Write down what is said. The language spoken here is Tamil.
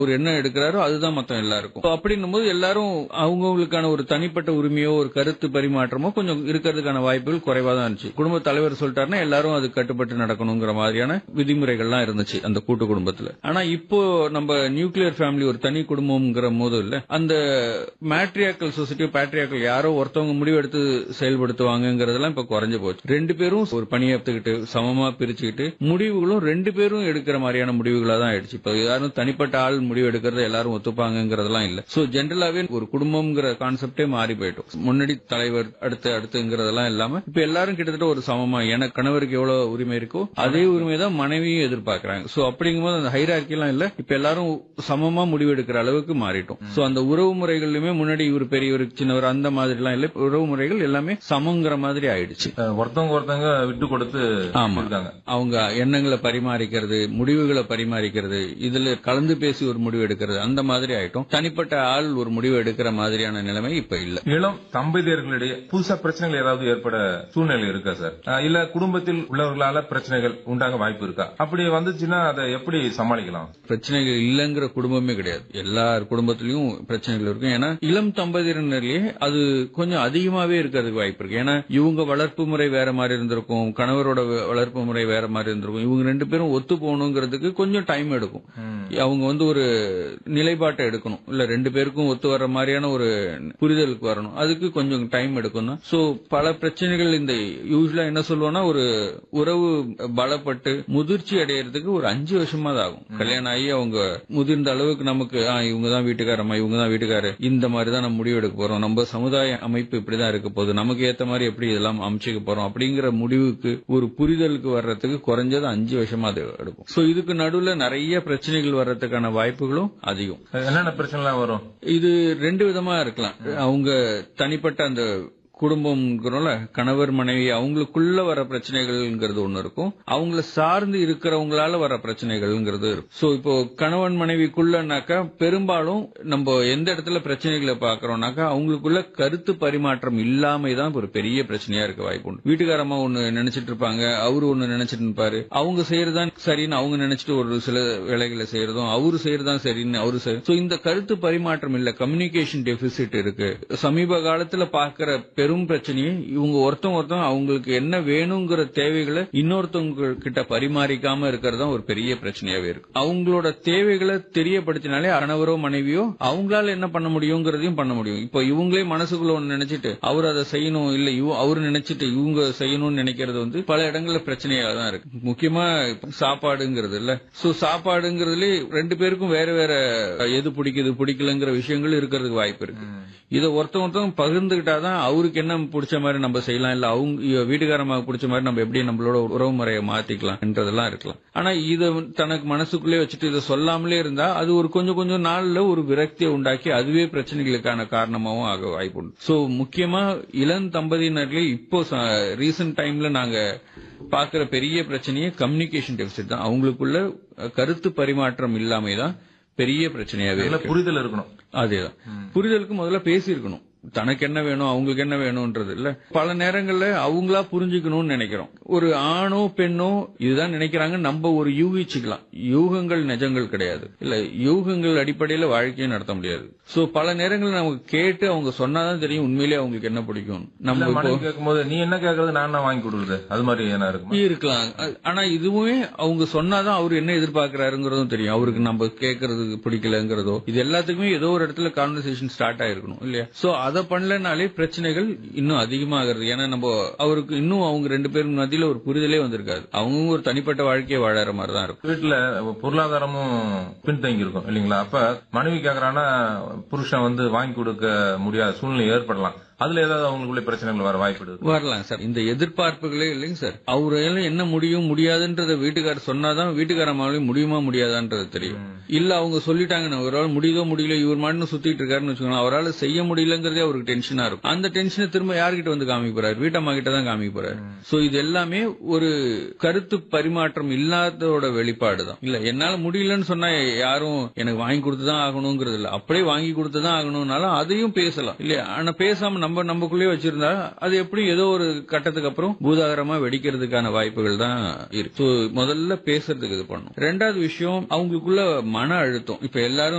ஒரு எண்ணம் எடுக்கிறாரோ அதுதான் மொத்தம் எல்லாருக்கும் So அப்படின்னும் போது எல்லாரும் அவங்கவுங்களுக்கான ஒரு தனிப்பட்ட உரிமையோ ஒரு கருத்து பரிமாற்றமோ கொஞ்சம் இருக்கிறதுக்கான வாய்ப்புகள் குறைவா தான் இருந்துச்சு குடும்ப தலைவர் சொல்லிட்டாருன்னா எல்லாரும் அது கட்டுப்பட்டு நடக்கணுங்கிற மாதிரியான விதிமுறைகள்லாம் இருந்துச்சு அந்த கூட்டு குடும்பத்துல ஆனா இப்போ நம்ம நியூக்ளியர் ஃபேமிலி ஒரு தனி குடும்பம்ங்கிற போது இல்ல அந்த மேட்ரியாக்கல் சொசைட்டி பேட்ரியாக்கல் யாரோ ஒருத்தவங்க முடிவெடுத்து செயல்படுத்துவாங்கங்கிறதெல்லாம் இப்ப குறைஞ்சு போச்சு ரெண்டு பேரும் ஒரு பணியை எடுத்துக்கிட்டு சமமா பிரிச்சுக்கிட்டு முடிவுகளும் ரெண்டு பேரும் எடுக்கிற மாதிரியான முடிவுகளா தான் ஆயிடுச்சு இப்ப யாரும் தனிப்பட்ட ஆள் முடிவு எடுக்கிறத எல்லாரும் ஒத்துப்பாங்கங்கிறதெல்லாம் இல்ல சோ ஜென்ரலாவே ஒரு குடும்பம்ங்கிற கான்செப்டே மாறி போயிட்டோம் முன்னாடி தலைவர் அடுத்து அடுத்துங்கிறதெல்லாம் இல்லாம இப்ப எல்லாரும் கிட்டத்தட்ட ஒரு சமமா எனக்கு கணவருக்கு எவ்வளவு உரிமை இருக்கோ அதே உரிமை தான் மனைவியும் எதிர்பார்க்கறாங்க சோ அப்படிங்கும்போது அந்த ஹைரார்கி எல்லாம் இல்ல இப்ப எல்லாரும் சமமா முடிவெடுக்கிற அளவுக்கு மாறிட்டோம் சோ அந்த உறவு முறைகள்லயுமே முன்னாடி இவர் பெரியவர் சின்னவர் அந்த மாதிரி எல்லாம் இல்ல இப்ப உறவு முறைகள் எல்லாமே சமங்கிற மாதிரி ஆயிடுச்சு அஹ் ஒருத்தவங்க ஒருத்தவங்க விட்டு கொடுத்து ஆமா. இருக்காங்க அவங்க எண்ணங்களை பரிமாறிக்கிறது முடிவுகளை பரிமாறிக்கிறது இதுல கலந்து பேசி ஒரு முடிவு எடுக்கிறது அந்த மாதிரி ஆயிட்டோம் தனிப்பட்ட ஆள் ஒரு முடிவு எடுக்கிற மாதிரியான நிலைமை இப்ப இல்ல இளம் தம்பதியர்களிடையே புதுசா பிரச்சனைகள் ஏதாவது ஏற்பட சூழ்நிலை இருக்கா சார் அஹ் இல்ல குடும்பத்தில் உள்ளவர்களால பிரச்சனைகள் உண்டாக வாய்ப்பு இருக்கா அப்படி வந்துச்சுன்னா அதை எப்படி சமாளிக்கலாம் பிரச்சனைகள் இல்லங்கிற குடும்பமே கிடையாது எல்லார் குடும்பத்திலயும் பிரச்சனைகள் இருக்கும் ஏன்னா இளம் தம்பதியினர்லயே அது கொஞ்சம் அதிகமாவே இருக்கிறதுக்கு வாய்ப்பு இருக்கு ஏன்னா இவங்க வளர்ப்பு முறை வேற மாதிரி இருந்திருக்கும் கணவரோட வ- வளர்ப்பு முறை வேற மாதிரி இருந்திருக்கும் இவங்க ரெண்டு பேரும் ஒத்து போகணுங்கிறதுக்கு கொஞ்சம் டைம் எடுக்கும் அவங்க வந்து ஒரு நிலைப்பாட்டை எடுக்கணும் இல்ல ரெண்டு பேருக்கும் ஒத்து வர்ற மாதிரியான ஒரு புரிதலுக்கு வரணும் அதுக்கு கொஞ்சம் டைம் எடுக்கும் தான் சோ பல பிரச்சனைகள் இந்த யூஸ்வலா என்ன சொல்லுவோம்னா ஒரு உறவு பலப்பட்டு முதிர்ச்சி அடையறதுக்கு ஒரு அஞ்சு வருஷமா தான் ஆகும் கல்யாணம் ஆகி அவங்க முதிர்ந்த அளவுக்கு நமக்கு ஆ, இவங்க தான் வீட்டுக்காரம்மா இவங்க தான் வீட்டுக்காரு இந்த மாதிரி தான் நம்ம முடிவு எடுக்க போறோம் நம்ம சமுதாய அமைப்பு இப்படிதான் இருக்க போகுது நமக்கு ஏத்த மாதிரி எப்படி இதெல்லாம் அமைச்சுக்க போறோம் அப்படிங்கிற முடிவுக்கு ஒரு புரிதலுக்கு வர்றதுக்கு குறைஞ்சது அஞ்சு வருஷமா அது எடுக்கும் சோ இதுக்கு நடுவுல நிறைய பிரச்சனைகள் வர்றதுக்கான வாய்ப்புகளும் அதிகம் என்னென்ன பிரச்சனைலாம் வரும் இது ரெண்டு விதமா இருக்கலாம் அவங்க தனிப்பட்ட அந்த குடும்பம்ங்கிறோம்ல கணவர் மனைவி அவங்களுக்குள்ள வர பிரச்சனைகள்ங்கிறது ஒண்ணு இருக்கும் அவங்கள சார்ந்து இருக்கிறவங்களால வர பிரச்சனைகள்ங்கிறது இருக்கும் சோ இப்போ கணவன் மனைவிக்குள்ளனாக்கா பெரும்பாலும் நம்ம எந்த இடத்துல பிரச்சனைகளை பாக்குறோம்னாக்கா அவங்களுக்குள்ள கருத்து பரிமாற்றம் இல்லாமை தான் ஒரு பெரிய பிரச்சனையா இருக்க வாய்ப்பு உண்டு வீட்டுக்காரம்மா ஒண்ணு நினைச்சிட்டு இருப்பாங்க அவரு ஒண்ணு நினைச்சிட்டு இருப்பாரு அவங்க செய்யறதான் சரின்னு அவங்க நினைச்சிட்டு ஒரு சில வேலைகளை செய்யறதும் அவரு செய்யறதான் சரின்னு அவரு செய்ய சோ இந்த கருத்து பரிமாற்றம் இல்ல கம்யூனிகேஷன் டெபிசிட் இருக்கு சமீப காலத்துல பாக்குற பெரும் பிரச்சனையே இவங்க ஒருத்தவங்க ஒருத்தவங்க அவங்களுக்கு என்ன வேணுங்கிற தேவைகளை இன்னொருத்தவங்க கிட்ட பரிமாறிக்காம இருக்கிறது தான் ஒரு பெரிய பிரச்சனையாவே இருக்கு அவங்களோட தேவைகளை தெரியப்படுத்தினாலே கணவரோ மனைவியோ அவங்களால என்ன பண்ண முடியுங்கிறதையும் பண்ண முடியும் இப்போ இவங்களே மனசுக்குள்ள ஒண்ணு நினைச்சிட்டு அவர் அதை செய்யணும் இல்ல இவ- அவரு நினைச்சிட்டு இவங்க செய்யணும்னு நினைக்கிறது வந்து பல இடங்கள்ல பிரச்சனையா தான் இருக்கு முக்கியமா இப்ப சாப்பாடுங்கிறது இல்ல சோ சாப்பாடுங்கிறதுல ரெண்டு பேருக்கும் வேற வேற எது பிடிக்குது பிடிக்கலங்கிற விஷயங்கள் இருக்கிறதுக்கு வாய்ப்பு இருக்கு இதை ஒருத்தவங்க ஒருத்தவங்க பகிர்ந்துகிட்டாதான் அவருக்கு என்ன பிடிச்ச மாதிரி நம்ம செய்யலாம் இல்ல அவங்க வீட்டுக்காரமாக பிடிச்ச மாதிரி நம்ம எப்படி நம்மளோட உறவு முறையை மாத்திக்கலாம்ன்றதெல்லாம் இருக்கலாம் ஆனா இதை தனக்கு மனசுக்குள்ளே வச்சுட்டு இதை சொல்லாமலே இருந்தா அது ஒரு கொஞ்சம் கொஞ்சம் நாள்ல ஒரு விரக்தியை உண்டாக்கி அதுவே பிரச்சனைகளுக்கான காரணமாவும் ஆக வாய்ப்பு உண்டு சோ முக்கியமா இளம் தம்பதியினர்களே இப்போ ரீசன்ட் டைம்ல நாங்க பாக்குற பெரிய பிரச்சனையே கம்யூனிகேஷன் டெபிசிட் தான் அவங்களுக்குள்ள அஹ், கருத்து பரிமாற்றம் இல்லாமை தான் பெரிய பிரச்சனையாவே நல்ல இருக்கு புரிதல் இருக்கணும் அதேதான் புரிதலுக்கு முதல்ல பேசியிருக்கணும் தனக்கு என்ன வேணும் அவங்களுக்கு என்ன வேணும்ன்றது இல்ல பல நேரங்கள்ல அவங்களா புரிஞ்சுக்கணும்னு நினைக்கிறோம் ஒரு ஆணோ பெண்ணோ இதுதான் நினைக்கிறாங்க நம்ம ஒரு யூகிச்சுக்கலாம் யூகங்கள் நிஜங்கள் கிடையாது இல்ல யூகங்கள் அடிப்படையில வாழ்க்கையை நடத்த முடியாது சோ பல நேரங்கள்ல நமக்கு கேட்டு அவங்க சொன்னாதான் தெரியும் உண்மையிலேயே அவங்களுக்கு என்ன பிடிக்கும் இல்ல நம்ம இப்போ மனைவி கேட்கும்போது நீ என்ன கேக்குறது நான் என்ன வாங்கி கொடுக்குறது அது மாதிரி என்ன இருக்குமா இருக்கலாம் அ- ஆனா இதுவுமே அவங்க சொன்னாதான் அவர் என்ன எதிர்பார்க்கிறாருங்கிறதும் தெரியும் அவருக்கு நம்ம கேட்கறது பிடிக்கலங்கிறதோ இது எல்லாத்துக்குமே ஏதோ ஒரு இடத்துல கான்வர்சேஷன் ஸ்டார்ட் ஆயிருக்கணும் இல்லையா சோ அதை பண்ணலனாலே பிரச்சனைகள் இன்னும் அதிகமாகிறது ஏன்னா நம்ம அவருக்கு இன்னும் அவங்க ரெண்டு பேரும் மத்தியில ஒரு புரிதலே வந்திருக்காது அவங்க ஒரு தனிப்பட்ட வாழ்க்கையை வாழற மாதிரி தான் இருக்கும் வீட்டுல பொருளாதாரமும் பின்தங்கி இருக்கும் இல்லீங்களா அப்ப மனைவி கேக்குறான்னா புருஷன் வந்து வாங்கி கொடுக்க முடியாத சூழ்நிலை ஏற்படலாம் அதுல ஏதாவது அவங்களுக்குள்ள பிரச்சனைகள் வர வாய்ப்பு இருக்கு வரலாம் சார் இந்த எதிர்பார்ப்புகளே இல்லைங்க சார் அவரால என்ன முடியும் முடியாதுன்றத வீட்டுக்காரர் சொன்னாதான் வீட்டுக்காரமாவே முடியுமா முடியாதான்றது தெரியும் இல்ல அவங்க சொல்லிட்டாங்க நான் ஒருவேளை முடியுதோ முடியல இவர் மட்டும் சுத்திட்டு இருக்காருன்னு வச்சுக்கோங்க அவரால் செய்ய முடியலங்கிறதே அவருக்கு டென்ஷனா இருக்கும் அந்த டென்ஷனை திரும்ப யார்கிட்ட வந்து காமிக்க போறாரு வீட்டம்மா கிட்ட தான் காமிக்க போறாரு சோ இது எல்லாமே ஒரு கருத்து பரிமாற்றம் இல்லாததோட வெளிப்பாடு தான் இல்ல என்னால முடியலன்னு சொன்னா யாரும் எனக்கு வாங்கி கொடுத்துதான் ஆகணுங்கிறது இல்ல அப்படியே வாங்கி கொடுத்துதான் ஆகணும்னாலும் அதையும் பேசலாம் இல்லையா ஆனா பேசாம நம்ம நம்ம நமக்குள்ளேயே வச்சிருந்தா அது எப்படி ஏதோ ஒரு கட்டத்துக்கு அப்புறம் பூதாகரமா வெடிக்கிறதுக்கான வாய்ப்புகள் தான் இருக்கு So, முதல்ல பேசுறதுக்கு இது பண்ணும் ரெண்டாவது விஷயம் அவங்களுக்குள்ள மன அழுத்தம் இப்ப எல்லாரும்